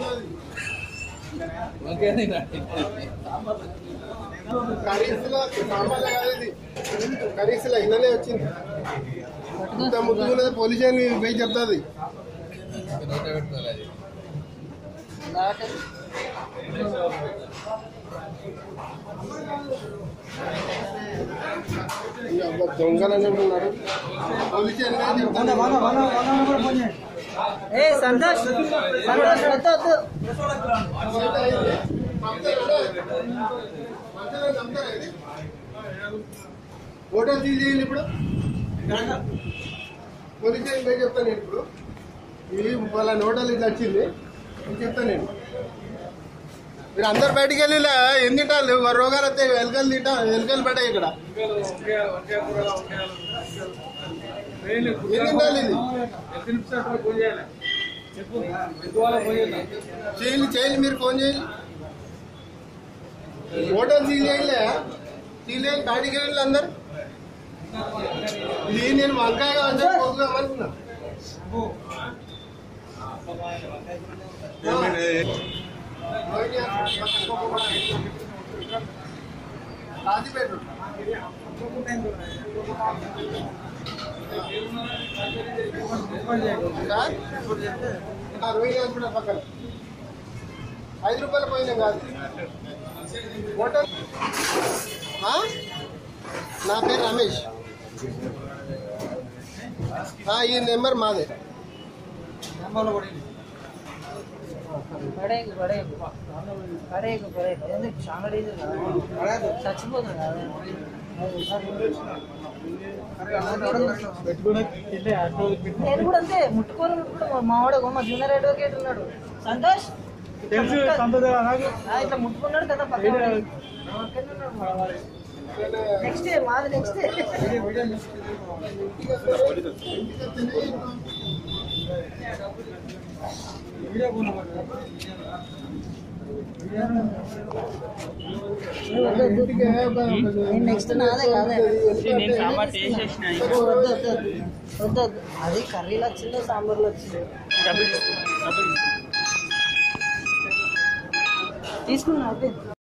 కర్రీస్లో సాంబార్లో కాదు ఇది కర్రీస్లో ఇళ్ళనే వచ్చింది ఇంత ముద్దుకున్నది పోలీస్ అని పోయి చెప్తుంది దొంగలని చెప్తున్నాడు పోలీస్ అని పోయి చెప్తాను ఏ సంతోష్ సంతోష్ వద్దు వద్దు ఫోటో తీసేయండి ఇప్పుడు పోలీస్ స్టేషన్ పోయి చెప్తాను నేను ఇప్పుడు ఇది వాళ్ళ నోటలు ఇది వచ్చింది నేను చెప్తాను నేను మీరు అందరు బయటికి వెళ్ళి ఇలా ఎన్ని తింటారు రోగాలు వస్తాయి ఎలుకలు తింటా ఎలుకలు పడ్డాయి ఇక్కడ ఎన్ని తింటారు ఇది చేయండి చేయండి మీరు ఫోన్ చేయండి హోటల్ సీల్ చేయలే సీల్ చేయండి బయటికి వెళ్ళి అందరు ఇది నేను వంకాయ అందరూ పోగుదామనుకున్నా కాజీపేట సార్ ఆ రోహిణి హాస్పిటల్ పక్కన ఐదు రూపాయలు పోయినా కాదు హోటల్ ఆ? నా పేరు రమేష్ ఆ, ఈ నెంబర్ మాదే పడేకు పడేకు పడేకు పడేకు ఎందుకు చాలా డీజిల్ కదా చచ్చిపోతుంది కదా నేను కూడా అంతే ముట్టుకోరు ముట్టుకోరు మా వాడు మా జూనియర్ అడ్వకేట్ ఉన్నాడు సంతోష్ ఆ, ఇట్లా ముట్టుకున్నాడు కదా పక్కన నెక్స్ట్ మాది నెక్స్ట్ నేను నెక్స్ట్ నాదే కాదే వద్దు వద్దు వద్దు వద్దు వద్దు అది కర్రీలో వచ్చిందో సాంబార్లో వచ్చిందో తీసుకున్నా ఓకే